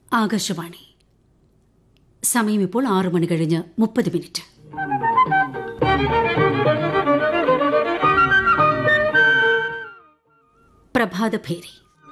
ആകാശവാണി സമയം ഇപ്പോൾ ആറു മണി കഴിഞ്ഞ് മുപ്പത് മിനിറ്റ് പ്രഭാതഭേരി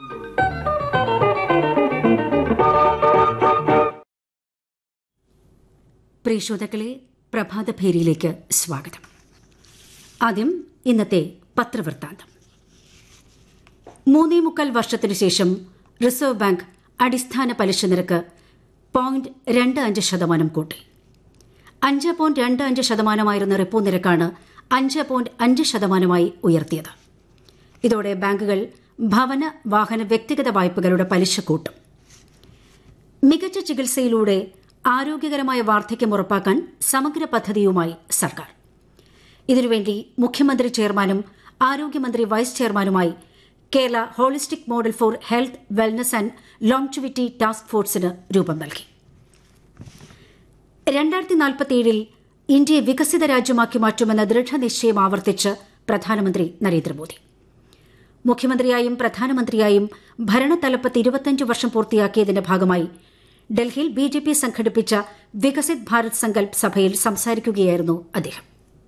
പ്രിയ ശ്രോതാക്കളെ പ്രഭാതഭേരിയിലേക്ക് സ്വാഗതം ആദ്യം ഇന്നത്തെ പത്രവൃത്താന്തം മൂന്നേ മുക്കാൽ വർഷത്തിനു ശേഷം റിസർവ് ബാങ്ക് അടിസ്ഥാന പലിശ നിരക്ക് പോയിന്റ് രണ്ട് അഞ്ച് ശതമാനം കൂട്ടി അഞ്ച് പോയിന്റ് രണ്ട് അഞ്ച് ശതമാനമായിരുന്ന റിപ്പോ നിരക്കാണ് അഞ്ച് പോയിന്റ് അഞ്ച് ശതമാനമായി ഉയർത്തിയത് ഇതോടെ ബാങ്കുകൾ ഭവന വാഹന വ്യക്തിഗത വായ്പകളുടെ പലിശ കൂട്ടും മികച്ച ചികിത്സയിലൂടെ ആരോഗ്യകരമായ വാർദ്ധക്യം ഉറപ്പാക്കാൻ സമഗ്ര പദ്ധതിയുമായി സർക്കാർ ഇതിനുവേണ്ടി മുഖ്യമന്ത്രി ചെയർമാനും ആരോഗ്യമന്ത്രി വൈസ് ചെയർമാനുമായി Kerala holistic model for health wellness and longevity task ഫോഴ്സിന് രൂപം നൽകി രണ്ടായിരത്തി നാൽപ്പത്തിയേഴിൽ ഇന്ത്യയെ വികസിത രാജ്യമാക്കി മാറ്റുമെന്ന ദൃഢനിശ്ചയം ആവർത്തിച്ച് പ്രധാനമന്ത്രി നരേന്ദ്രമോദി മുഖ്യമന്ത്രിയായും പ്രധാനമന്ത്രിയായും ഭരണത്തലപ്പത്ത് ഇരുപത്തിയഞ്ച് വർഷം പൂർത്തിയാക്കിയതിന്റെ ഭാഗമായി ഡൽഹിയിൽ ബി ജെ പി സംഘടിപ്പിച്ച വികസിത് ഭാരത് സങ്കൽപ് സഭയിൽ സംസാരിക്കുകയായിരുന്നു അദ്ദേഹം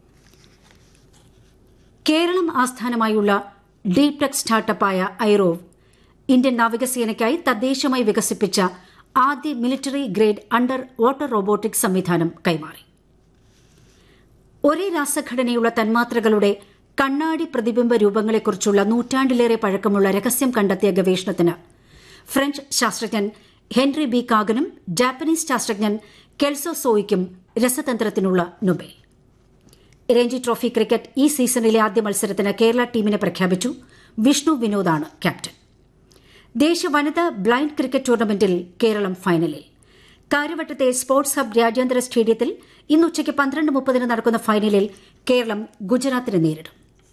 കേരളം ആസ്ഥാനമായുള്ള ഡീപ് ടെക് സ്റ്റാർട്ടപ്പായ ഐറോവ് ഇന്ത്യൻ നാവികസേനയ്ക്കായി തദ്ദേശമായി വികസിപ്പിച്ച ആദ്യ military grade under water robotics സംവിധാനം കൈമാറി ഒരേ രാസഘടനയുള്ള തന്മാത്രകളുടെ കണ്ണാടി പ്രതിബിംബ രൂപങ്ങളെക്കുറിച്ചുള്ള നൂറ്റാണ്ടിലേറെ പഴക്കമുള്ള രഹസ്യം കണ്ടെത്തിയ ഗവേഷണത്തിന് ഫ്രഞ്ച് ശാസ്ത്രജ്ഞൻ ഹെൻറി ബി കാഗനും ജാപ്പനീസ് ശാസ്ത്രജ്ഞൻ കെൽസോ സോയിക്കും രസതന്ത്രത്തിനുള്ള നൊബേൽ രഞ്ജി ട്രോഫി ക്രിക്കറ്റ് ഈ സീസണിലെ ആദ്യ മത്സരത്തിന് കേരള ടീമിനെ പ്രഖ്യാപിച്ചു വിഷ്ണു വിനോദാണ് ക്യാപ്റ്റൻ ദേശീയ വനിതാ ബ്ലൈൻഡ് ക്രിക്കറ്റ് ടൂർണമെന്റിൽ കേരളം ഫൈനലിൽ കാര്യവട്ടത്തെ സ്പോർട്സ് ഹബ് രാജ്യാന്തര സ്റ്റേഡിയത്തിൽ ഇന്ന് ഉച്ചയ്ക്ക് പന്ത്രണ്ട് മുപ്പതിന് നടക്കുന്ന ഫൈനലിൽ കേരളം ഗുജറാത്തിനെ നേരിടും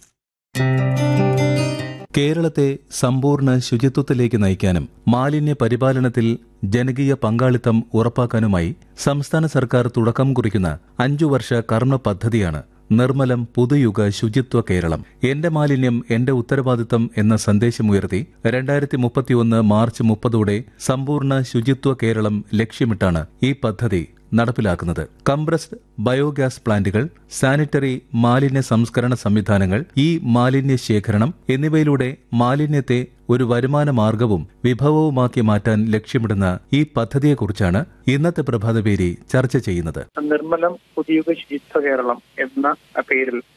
കേരളത്തെ സമ്പൂർണ്ണ ശുചിത്വത്തിലേക്ക് നയിക്കാനും മാലിന്യ പരിപാലനത്തിൽ ജനകീയ പങ്കാളിത്തം ഉറപ്പാക്കാനുമായി സംസ്ഥാന സർക്കാർ തുടക്കം കുറിക്കുന്ന അഞ്ചു വർഷ കർമ്മ പദ്ധതിയാണ് നിർമ്മലം പുതുയുഗ ശുചിത്വ കേരളം എന്റെ മാലിന്യം എന്റെ ഉത്തരവാദിത്തം എന്ന സന്ദേശമുയർത്തി രണ്ടായിരത്തി മുപ്പത്തിയൊന്ന് മാർച്ച് മുപ്പതോടെ സമ്പൂർണ്ണ ശുചിത്വ കേരളം ലക്ഷ്യമിട്ടാണ് ഈ പദ്ധതി നടപ്പിലാക്കുന്നത് കംപ്രസ്ഡ് ബയോഗ്യാസ് പ്ലാന്റുകൾ സാനിറ്ററി മാലിന്യ സംസ്കരണ സംവിധാനങ്ങൾ ഈ മാലിന്യ ശേഖരണം എന്നിവയിലൂടെ മാലിന്യത്തെ ഒരു വരുമാന മാർഗവും വിഭവവുമാക്കി മാറ്റാൻ ലക്ഷ്യമിടുന്ന ഈ പദ്ധതിയെക്കുറിച്ചാണ് ഇന്നത്തെ പ്രഭാതപേരി ചർച്ച ചെയ്യുന്നത് നിർമ്മലം പുതിയുഗ ശുചിത്വ കേരളം എന്ന പേരിൽ